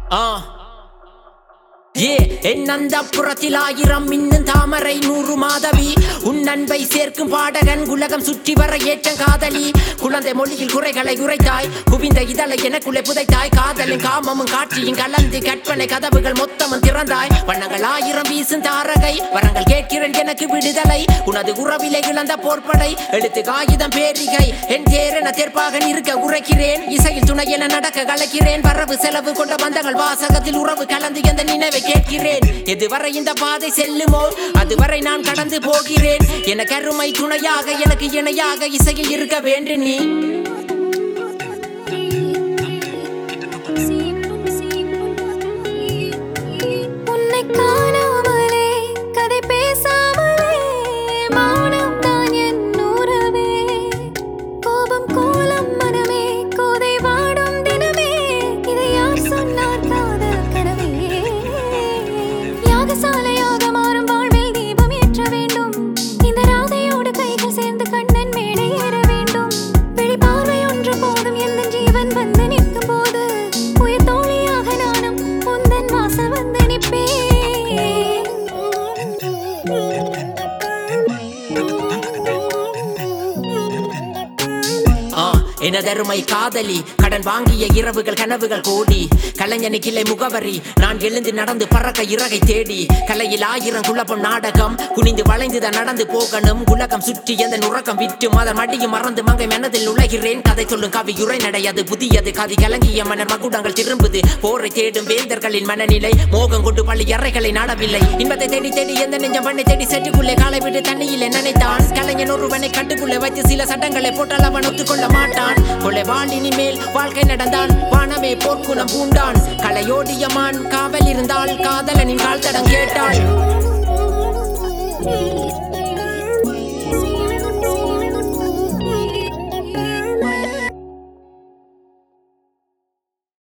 ஆ ஏ என் அந்த புறத்தில் ஆயிரம் மின்னும் தாமரை நூறு மாதவி உன் அன்பை சேர்க்கும் பாடகன் உலகம் சுற்றி வர ஏற்ற காதலி குழந்தை மொழியில் குறைகளை உரைத்தாய் குவிந்த இதழை எனக்குள்ளே புதைத்தாய் காதலும் காமமும் காட்சியும் கலந்து கற்பனை கதவுகள் மொத்தமும் திறந்தாய் வண்ணங்கள் ஆயிரம் வீசும் தாரகை வரங்கள் கேட்கிறேன் எனக்கு விடுதலை உனது உறவிலை இழந்த போர்ப்படை எழுத்து காகிதம் பேரிகை என் தேரென தேர்ப்பாக இருக்க உரைக்கிறேன் இசையில் துணை என நடக்க கலைக்கிறேன் வரவு செலவு கொண்ட பந்தங்கள் வாசகத்தில் உறவு கலந்து எந்த நினைவை கேட்கிறேன் எதுவரை இந்த பாதை செல்லுமோ அதுவரை நான் கடந்து போகிறேன் எனக்கு அருமை துணையாக எனக்கு இணையாக இசையில் இருக்க வேண்டும் நீ உன்னை காணாமலே கதை பேசாமலே மௌனம் தான் என் உறவே கோபம் கோலம் மனமே கோதை வாடும் தினமே இதை யார் சொன்னார் காதல் கனவே யாகசாலையாக மாறும் வாழ்வில் தீபம் ஏற்ற வேண்டும் இந்த ராதையோடு கைகள் சேர்ந்து கண்ணன் மேடை ஏற வேண்டும் விழி பார்வை ஒன்று போதும் எந்த ஜீவன் வந்து நிற்கும் போது உயிர் தோழியாக நானும் உந்தன் வாசல் வந்து நிற்பேன் ஆ எனதருமை காதலி கடன் வாங்கிய இரவுகள் கனவுகள் கோடி கலைஞனுக்கு இல்லை முகவரி நான் எழுந்து நடந்து பறக்க இறகை தேடி கலையில் ஆயிரம் குழப்பம் நாடகம் குனிந்து வளைந்துதான் நடந்து போகணும் உலகம் சுற்றி எந்த உறக்கம் விட்டு மதம் அடியும் மறந்து மங்கை மனதில் உலகிறேன் கதை சொல்லும் கவி உரை நடையது புதியது கதி கலங்கிய மன்னர் மகுடங்கள் திரும்புது போரை தேடும் வேந்தர்களின் மனநிலை மோகம் கொண்டு பள்ளி அறைகளை நாடவில்லை இன்பத்தை தேடி தேடி எந்த நெஞ்சம் பண்ணை தேடி செட்டுக்குள்ளே காலை விட்டு தண்ணியிலே நினைத்தான் கலைஞன் ஒருவனை கட்டுக்குள்ளே வைத்து சில சட்டங்களை போட்டால் அவன் ஒத்துக்கொள்ள மாட்டான் கொலை வாழினி மேல் வாழ்க்கை நடந்தான் வானமே போர்க்குணம் பூண்டான் கலையோடியமான் காவல் இருந்தால் காதலனின் கால் தடம் கேட்டாள்